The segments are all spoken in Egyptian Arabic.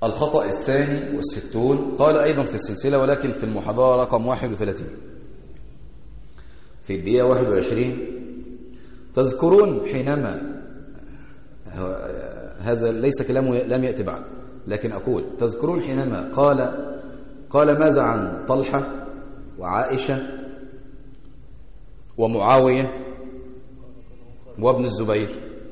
الخطأ الثاني والستون قال أيضا في السلسلة ولكن في المحاضرة رقم 31 في الدقيقة 21 تذكرون حينما هذا ليس كلامه لم يأتي بعد لكن أقول تذكرون حينما قال قال ماذا عن طلحة وعائشة ومعاوية وابن الزبير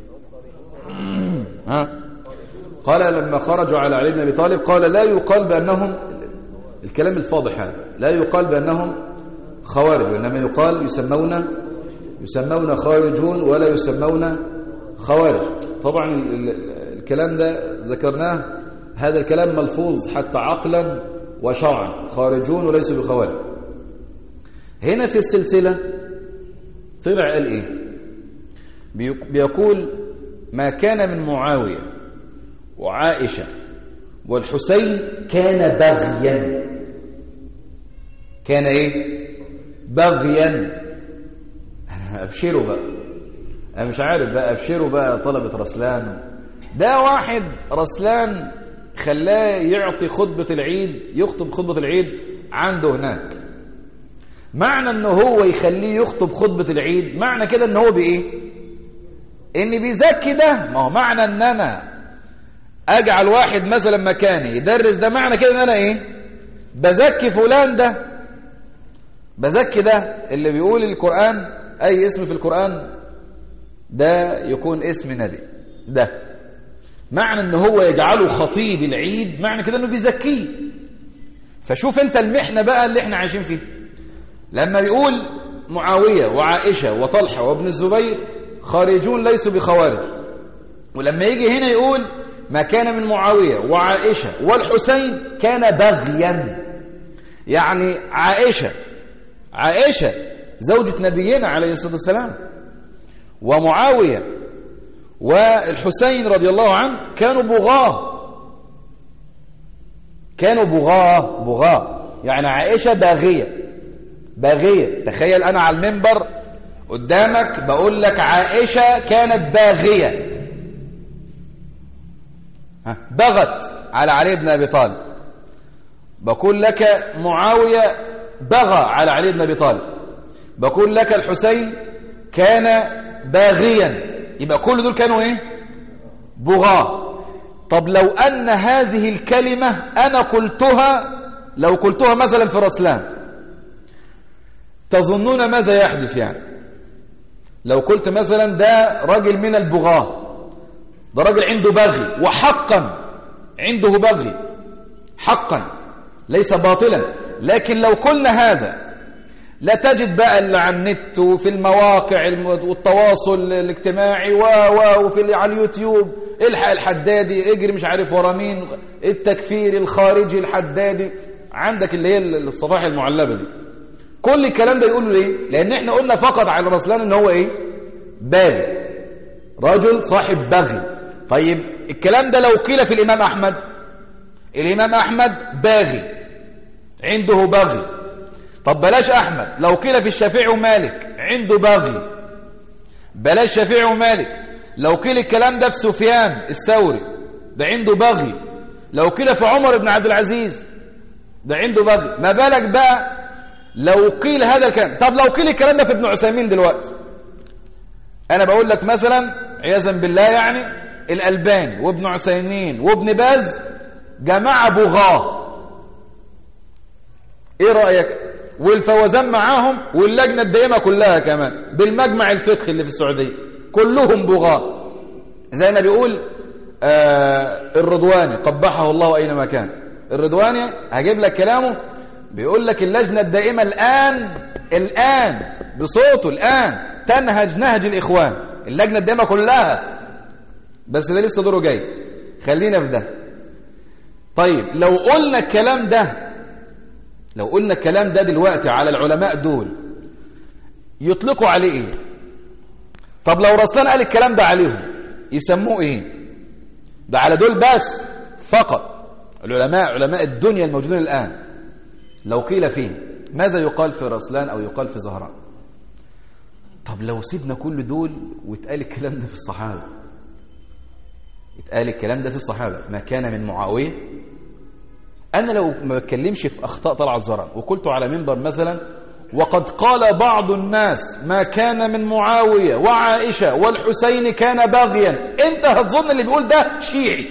ها قال لما خرجوا على علي بن ابي طالب قال لا يقال بانهم الكلام الفاضح هذا لا يقال بانهم خوارج وانما يقال يسمون يسمون خارجون ولا يسمون خوارج طبعا الكلام ده ذكرناه هذا الكلام ملفوظ حتى عقلا وشرعا خارجون وليسوا بخوارج هنا في السلسلة طلع قال ايه بيقول ما كان من معاوية وعائشة والحسين كان بغيا كان ايه بغيا ابشروا بقى انا مش عارف بقى ابشروا بقى طلبة رسلان ده واحد رسلان خلاه يعطي خطبة العيد يخطب خطبة العيد عنده هناك معنى ان هو يخليه يخطب خطبة العيد معنى كده ان هو بايه ان بيزكي ده ما هو معنى ان انا اجعل واحد مثلا مكاني يدرس ده معنى كده ان انا ايه بزكي فلان ده بزكي ده اللي بيقول القرآن اي اسم في القرآن ده يكون اسم نبي ده معنى ان هو يجعله خطيب العيد معنى كده انه بيزكيه فشوف انت المحنة بقى اللي احنا عايشين فيه لما بيقول معاوية وعائشة وطلحة وابن الزبير خارجون ليسوا بخوارج ولما يجي هنا يقول ما كان من معاوية وعائشة والحسين كان بغيا يعني عائشة عائشة زوجة نبينا عليه الصلاة والسلام ومعاوية والحسين رضي الله عنه كانوا بغاة كانوا بغاة بغاة يعني عائشة باغية باغية تخيل أنا على المنبر قدامك بقول لك عائشة كانت باغية بغت على علي بن أبي طالب بقول لك معاوية بغى على علي بن أبي طالب بقول لك الحسين كان باغيا يبقى كل دول كانوا ايه بغاة طب لو أن هذه الكلمة أنا قلتها لو قلتها مثلا في رسلان تظنون ماذا يحدث يعني لو قلت مثلا ده راجل من البغاة ده راجل عنده بغي وحقا عنده بغي حقا ليس باطلا لكن لو قلنا هذا لا تجد بقى اللي على النت وفي المواقع والتواصل الاجتماعي و و وفي على اليوتيوب الحق الحدادي اجري مش عارف ورا مين التكفير الخارجي الحدادي عندك اللي هي الصفائح المعلبه دي كل الكلام ده يقولوا ليه لان احنا قلنا فقط على رسلان ان هو ايه باغي رجل صاحب بغي طيب الكلام ده لو قيل في الامام احمد الامام احمد باغي عنده بغي طب بلاش احمد لو قيل في الشافعي ومالك عنده بغي بلاش شافعي ومالك لو قيل الكلام ده في سفيان الثوري ده عنده بغي لو قيل في عمر بن عبد العزيز ده عنده بغي ما بالك بقى لو قيل هذا الكلام طب لو قيل الكلام ده في ابن عثيمين دلوقتي انا بقول لك مثلا عياذا بالله يعني الالباني وابن عثيمين وابن باز جماعه بغاه ايه رايك والفوزان معاهم واللجنه الدائمه كلها كمان بالمجمع الفقهي اللي في السعوديه كلهم بغاه زي ما بيقول آه الرضواني قبحه الله اينما كان الرضواني هجيب لك كلامه بيقول لك اللجنة الدائمة الآن الآن بصوته الآن تنهج نهج الإخوان اللجنة الدائمة كلها بس ده لسه دوره جاي خلينا في ده طيب لو قلنا الكلام ده لو قلنا الكلام ده دلوقتي على العلماء دول يطلقوا عليه ايه طب لو رسلان قال الكلام ده عليهم يسموه ايه ده على دول بس فقط العلماء علماء الدنيا الموجودين الآن لو قيل فيه ماذا يقال في رسلان أو يقال في زهراء طب لو سيبنا كل دول واتقال الكلام ده في الصحابة اتقال الكلام ده في الصحابة ما كان من معاوية أنا لو ما بتكلمش في أخطاء طلعت زرع وقلت على منبر مثلا وقد قال بعض الناس ما كان من معاوية وعائشة والحسين كان باغيا انت هتظن اللي بيقول ده شيعي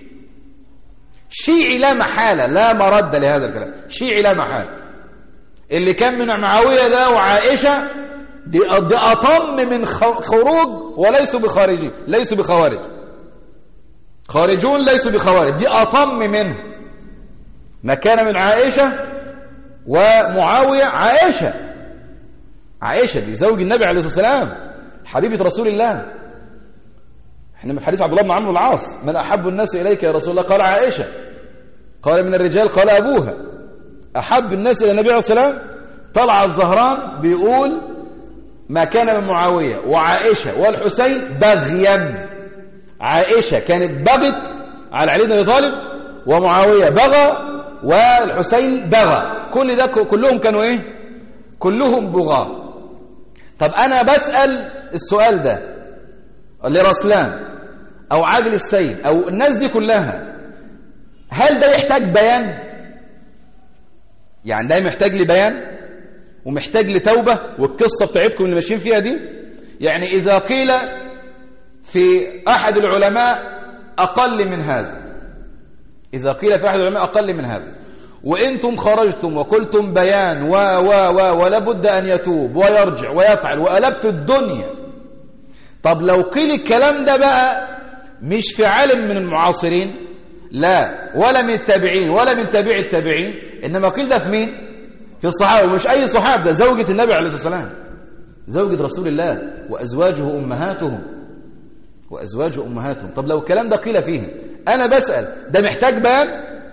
شيعي لا محالة لا مرد لهذا الكلام شيعي لا محالة اللي كان من معاوية ده وعائشة دي, دي أطم من خروج وليسوا بخارجين ليسوا بخوارج خارجون ليسوا بخوارج دي أطم منه ما كان من عائشة ومعاوية عائشة عائشة دي زوج النبي عليه الصلاة والسلام حبيبة رسول الله احنا في حديث عبد الله بن عمرو العاص من أحب الناس إليك يا رسول الله قال عائشة قال من الرجال قال أبوها أحب الناس إلى النبي عليه الصلاة والسلام طلع الزهران بيقول ما كان من معاوية وعائشة والحسين بغيا عائشة كانت بغت على علي بن ابي طالب ومعاوية بغى والحسين بغى كل ده كلهم كانوا ايه كلهم بغاة طب انا بسأل السؤال ده لرسلان او عادل السيد او الناس دي كلها هل ده يحتاج بيان يعني ده محتاج لبيان ومحتاج لتوبة والقصة بتاعتكم اللي ماشيين فيها دي يعني إذا قيل في أحد العلماء أقل من هذا إذا قيل في أحد العلماء أقل من هذا وإنتم خرجتم وقلتم بيان و و و ولا بد أن يتوب ويرجع ويفعل وقلبت الدنيا طب لو قيل الكلام ده بقى مش في عالم من المعاصرين لا ولا من التابعين ولا من تابع التابعين إنما قيل ده في مين في الصحابة ومش أي صحابة ده زوجة النبي عليه الصلاة والسلام زوجة رسول الله وأزواجه أمهاتهم وأزواج أمهاتهم طب لو الكلام ده قيل فيهم أنا بسأل ده محتاج بيان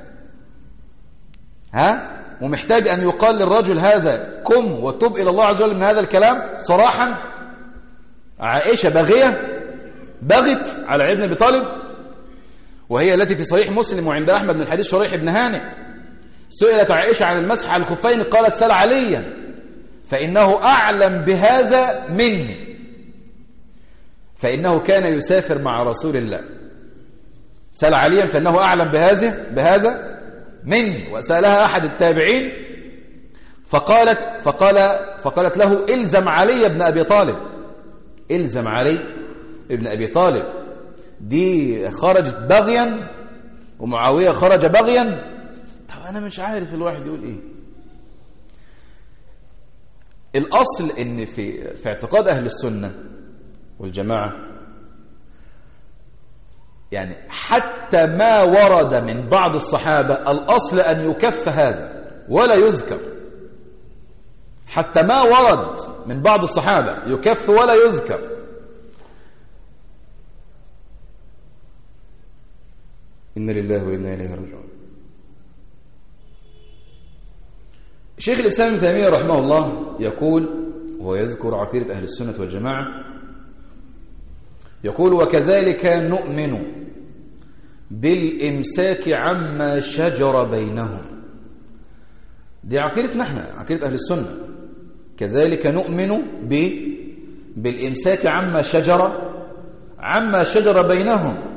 ها ومحتاج أن يقال للرجل هذا كم وتب إلى الله عز وجل من هذا الكلام صراحا عائشة باغية بغت على ابن أبي طالب وهي التي في صحيح مسلم وعند أحمد من حديث شريح بن هانئ سئلت عائشة عن المسح على الخفين قالت سل عليا فإنه أعلم بهذا مني فإنه كان يسافر مع رسول الله سأل عليا فإنه أعلم بهذا بهذا مني وسألها أحد التابعين فقالت فقال فقالت له الزم علي ابن أبي طالب الزم علي ابن أبي طالب دي خرجت بغيا ومعاوية خرج بغيا طب أنا مش عارف الواحد يقول إيه الأصل إن في في اعتقاد أهل السنة والجماعة يعني حتى ما ورد من بعض الصحابة الأصل أن يكف هذا ولا يذكر حتى ما ورد من بعض الصحابة يكف ولا يذكر إن لله وإنا إليه راجعون شيخ الإسلام ابن تيمية رحمه الله يقول وهو يذكر عقيدة أهل السنة والجماعة يقول وكذلك نؤمن بالإمساك عما شجر بينهم دي عقيدتنا احنا عقيدة أهل السنة كذلك نؤمن ب بالإمساك عما شجر عما شجر بينهم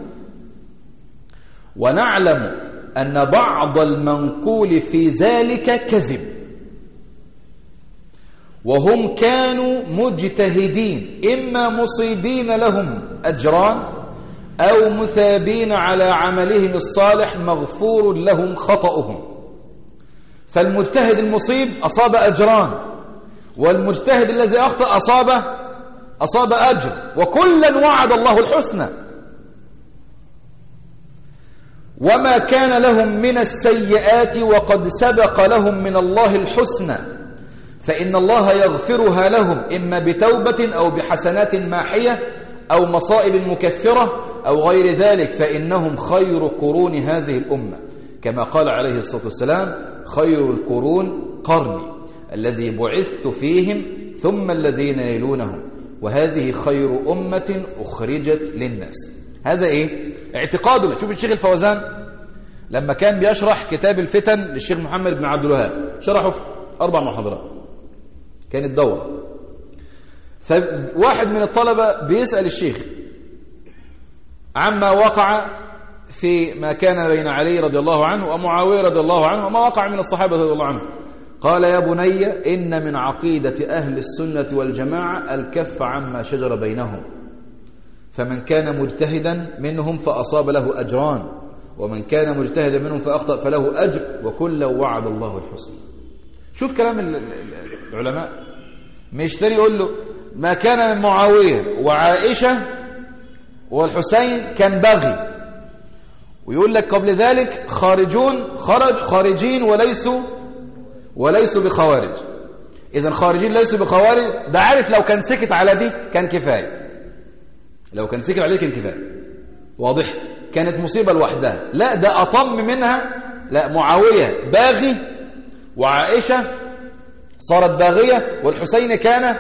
ونعلم أن بعض المنقول في ذلك كذب وهم كانوا مجتهدين إما مصيبين لهم أجران أو مثابين على عملهم الصالح مغفور لهم خطأهم فالمجتهد المصيب أصاب أجران والمجتهد الذي أخطأ أصاب أصاب أجر وكلا وعد الله الحسنى وما كان لهم من السيئات وقد سبق لهم من الله الحسنى فإن الله يغفرها لهم إما بتوبة أو بحسنات ماحية أو مصائب مكفرة أو غير ذلك فإنهم خير قرون هذه الأمة كما قال عليه الصلاة والسلام خير القرون قرني الذي بعثت فيهم ثم الذين يلونهم وهذه خير أمة أخرجت للناس هذا إيه؟ اعتقادنا شوف الشيخ الفوزان لما كان بيشرح كتاب الفتن للشيخ محمد بن عبد الوهاب شرحه في أربع محاضرات كانت دورة فواحد من الطلبة بيسأل الشيخ عما وقع في ما كان بين علي رضي الله عنه ومعاوية رضي الله عنه وما وقع من الصحابة رضي الله عنه قال يا بني إن من عقيدة أهل السنة والجماعة الكف عما شجر بينهم فمن كان مجتهدا منهم فأصاب له أجران ومن كان مجتهدا منهم فأخطأ فله أجر وكلا وعد الله الحسنى شوف كلام العلماء مشتري يقول له ما كان من معاوية وعائشة والحسين كان بغي ويقول لك قبل ذلك خارجون خرج خارجين وليسوا وليسوا بخوارج إذا خارجين ليسوا بخوارج ده عارف لو كان سكت على دي كان كفاية لو كان سكت عليه كان كفاية واضح كانت مصيبة لوحدها لا ده أطم منها لا معاوية باغي وعائشة صارت باغية والحسين كان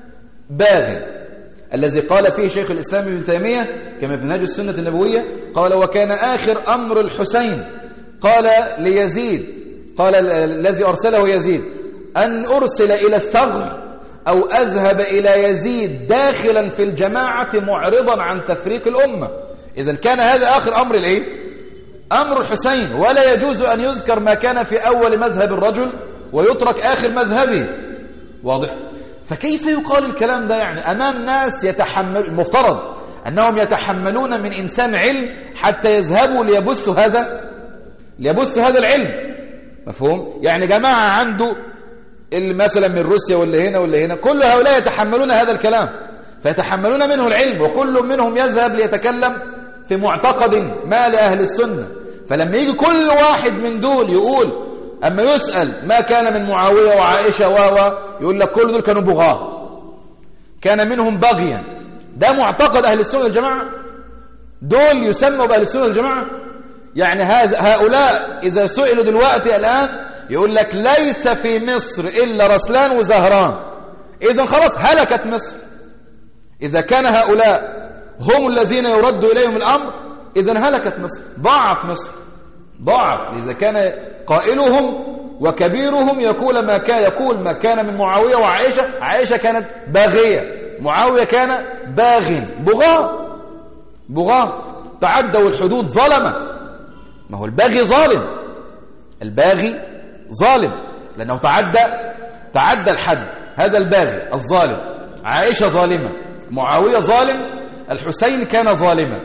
باغي الذي قال فيه شيخ الإسلام ابن تيمية كما في منهج السنة النبوية قال وكان آخر أمر الحسين قال ليزيد قال الذي أرسله يزيد أن أرسل إلى الثغر أو أذهب إلى يزيد داخلا في الجماعة معرضا عن تفريق الأمة إذا كان هذا آخر أمر الإيه؟ أمر الحسين ولا يجوز أن يذكر ما كان في أول مذهب الرجل ويترك آخر مذهبه واضح فكيف يقال الكلام ده يعني أمام ناس يتحمل المفترض أنهم يتحملون من إنسان علم حتى يذهبوا ليبثوا هذا ليبثوا هذا العلم مفهوم يعني جماعة عنده مثلا من روسيا واللي هنا واللي هنا كل هؤلاء يتحملون هذا الكلام فيتحملون منه العلم وكل منهم يذهب ليتكلم في معتقد ما لأهل السنة فلما يجي كل واحد من دول يقول أما يسأل ما كان من معاوية وعائشة و يقول لك كل دول كانوا بغاة كان منهم بغيا ده معتقد أهل السنة الجماعة دول يسموا بأهل السنة الجماعة يعني هذا هؤلاء إذا سئلوا دلوقتي الآن يقول لك ليس في مصر إلا رسلان وزهران إذا خلاص هلكت مصر إذا كان هؤلاء هم الذين يرد إليهم الأمر إذا هلكت مصر ضاعت مصر ضاعت إذا كان قائلهم وكبيرهم يقول ما كان يقول ما كان من معاوية وعائشة عائشة كانت باغية معاوية كان باغ بغاء بغاء تعدوا الحدود ظلمة ما هو الباغي ظالم الباغي ظالم لأنه تعدى تعدى الحد هذا الباغي الظالم عائشة ظالمة معاوية ظالم الحسين كان ظالما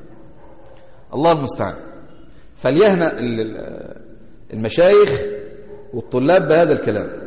الله المستعان فليهنأ المشايخ والطلاب بهذا الكلام